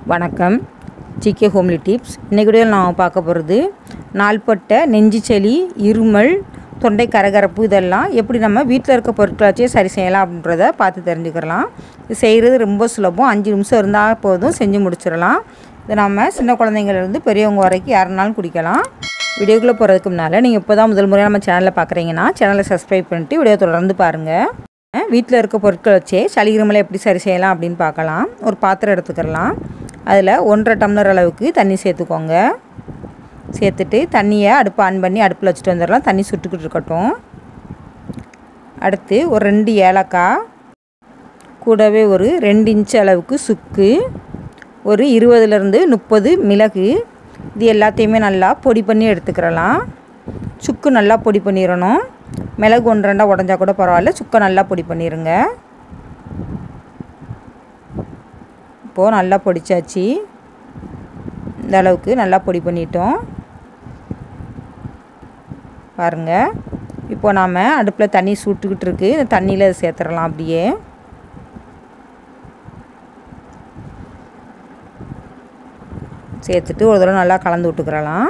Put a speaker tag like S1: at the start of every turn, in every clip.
S1: வணக்கம் GK homely tips இன்றைக்கு வீடியோவில் நான் பார்க்க போகிறது நாள்பட்ட நெஞ்சு சளி இருமல் தொண்டை கரகரப்பு இதெல்லாம் எப்படி நம்ம வீட்டில் இருக்க பொருட்களை வச்சே சரி செய்யலாம் அப்படின்றத பார்த்து தெரிஞ்சுக்கிறலாம் இது செய்கிறது ரொம்ப சுலபம் அஞ்சு நிமிஷம் இருந்தால் போதும் செஞ்சு முடிச்சிடலாம் இதை நம்ம சின்ன குழந்தைங்கள்லேருந்து பெரியவங்க வரைக்கும் யாருனாலும் குடிக்கலாம் வீடியோக்குள்ளே போகிறதுக்கு முன்னால் நீங்கள் இப்போ தான் முதல் முறையாக நம்ம சேனலை பார்க்குறீங்கன்னா சேனலை சப்ஸ்கிரைப் பண்ணிட்டு வீடியோ தொடர்ந்து பாருங்கள் வீட்டில் இருக்க பொருட்கள் வச்சே சளி இருமலை எப்படி சரி செய்யலாம் அப்படின்னு பார்க்கலாம் ஒரு பாத்திரம் எடுத்துக்கிறலாம் அதில் ஒன்றரை டம்ளர் அளவுக்கு தண்ணி சேர்த்துக்கோங்க சேர்த்துட்டு தண்ணியை அடுப்பு ஆன் பண்ணி அடுப்பில் வச்சுட்டு வந்துடலாம் தண்ணி சுட்டுக்கிட்டு இருக்கட்டும் அடுத்து ஒரு ரெண்டு ஏலக்காய் கூடவே ஒரு ரெண்டு இன்ச் அளவுக்கு சுக்கு ஒரு இருபதுலேருந்து முப்பது மிளகு இது எல்லாத்தையுமே நல்லா பொடி பண்ணி எடுத்துக்கிறலாம் சுக்கு நல்லா பொடி பண்ணிடணும் மிளகு ஒன்று ரெண்டாக உடஞ்சா கூட பரவாயில்ல சுக்கை நல்லா பொடி பண்ணிடுங்க இப்போது நல்லா பொடிச்சாச்சு இந்த அளவுக்கு நல்லா பொடி பண்ணிட்டோம் பாருங்கள் இப்போ நாம் அடுப்பில் தண்ணி சுட்டுக்கிட்டு இருக்கு இந்த தண்ணியில் இதை சேர்த்துடலாம் அப்படியே சேர்த்துட்டு ஒரு தடவை நல்லா கலந்து விட்டுக்கிறலாம்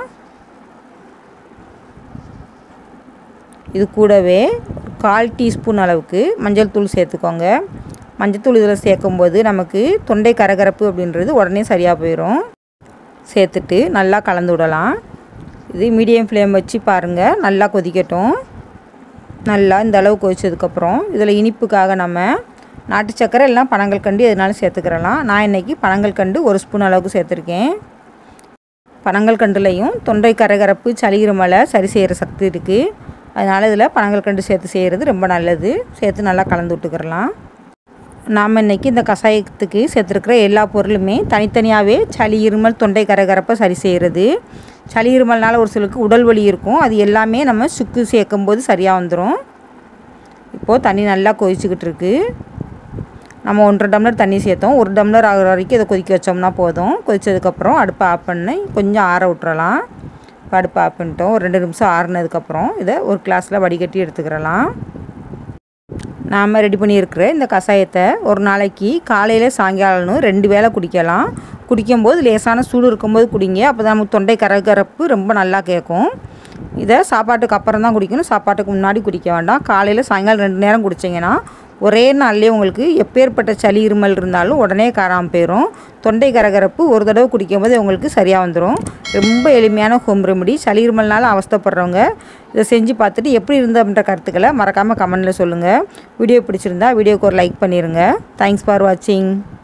S1: இது கூடவே கால் டீஸ்பூன் அளவுக்கு மஞ்சள் தூள் சேர்த்துக்கோங்க மஞ்சள் தூள் இதில் சேர்க்கும்போது நமக்கு தொண்டை கரகரப்பு அப்படின்றது உடனே சரியாக போயிடும் சேர்த்துட்டு நல்லா கலந்து விடலாம் இது மீடியம் ஃப்ளேம் வச்சு பாருங்கள் நல்லா கொதிக்கட்டும் நல்லா இந்த அளவு கொதிச்சதுக்கப்புறம் இதில் இனிப்புக்காக நம்ம நாட்டு சக்கரை இல்லைனா பனங்கள் கண்டு எதுனாலும் சேர்த்துக்கிறலாம் நான் இன்றைக்கி பனங்கள் கண்டு ஒரு ஸ்பூன் அளவுக்கு சேர்த்துருக்கேன் பனங்கள் கண்டுலையும் தொண்டை கரகரப்பு சளி இருமலை சரி செய்கிற சக்தி இருக்குது அதனால் இதில் பனங்கள் கண்டு சேர்த்து செய்கிறது ரொம்ப நல்லது சேர்த்து நல்லா கலந்து விட்டுக்கிறலாம் நாம் இன்றைக்கி இந்த கஷாயத்துக்கு சேர்த்துருக்கிற எல்லா பொருளுமே தனித்தனியாகவே சளி இருமல் தொண்டை கரகரப்பை சரி செய்கிறது சளி இருமல்னால ஒரு சிலருக்கு உடல் வலி இருக்கும் அது எல்லாமே நம்ம சுக்கு சேர்க்கும்போது சரியாக வந்துடும் இப்போது தண்ணி நல்லா கொதிச்சுக்கிட்டு இருக்கு நம்ம ஒன்றரை டம்ளர் தண்ணி சேர்த்தோம் ஒரு டம்ளர் ஆகிற வரைக்கும் இதை கொதிக்க வச்சோம்னா போதும் கொதிச்சதுக்கப்புறம் அடுப்பை ஆஃப் பண்ணி கொஞ்சம் ஆற விட்டுறலாம் இப்போ அடுப்பை ஆஃப் பண்ணிட்டோம் ஒரு ரெண்டு நிமிஷம் ஆறுனதுக்கப்புறம் இதை ஒரு கிளாஸில் வடிகட்டி எடுத்துக்கிறலாம் நாம் ரெடி பண்ணியிருக்கிற இந்த கஷாயத்தை ஒரு நாளைக்கு காலையில் சாயங்காலம்னு ரெண்டு வேளை குடிக்கலாம் குடிக்கும்போது லேசான சூடு இருக்கும்போது குடிங்க அப்போ தான் நமக்கு தொண்டை கரகரப்பு ரொம்ப நல்லா கேட்கும் இதை சாப்பாட்டுக்கு அப்புறம் தான் குடிக்கணும் சாப்பாட்டுக்கு முன்னாடி குடிக்க வேண்டாம் காலையில் சாயங்காலம் ரெண்டு நேரம் குடிச்சிங்கன்னா ஒரே நாள்லேயே உங்களுக்கு எப்பேற்பட்ட சளி இருமல் இருந்தாலும் உடனே காராமல் போயிடும் தொண்டை கரகரப்பு ஒரு தடவை குடிக்கும்போது உங்களுக்கு சரியாக வந்துடும் ரொம்ப எளிமையான ஹோம் ரெமெடி சளி இருமல்னால அவஸ்தப்படுறவங்க இதை செஞ்சு பார்த்துட்டு எப்படி இருந்த அப்படின்ற கருத்துக்களை மறக்காமல் கமெண்டில் சொல்லுங்கள் வீடியோ பிடிச்சிருந்தா வீடியோக்கு ஒரு லைக் பண்ணிடுங்க தேங்க்ஸ் ஃபார் வாட்சிங்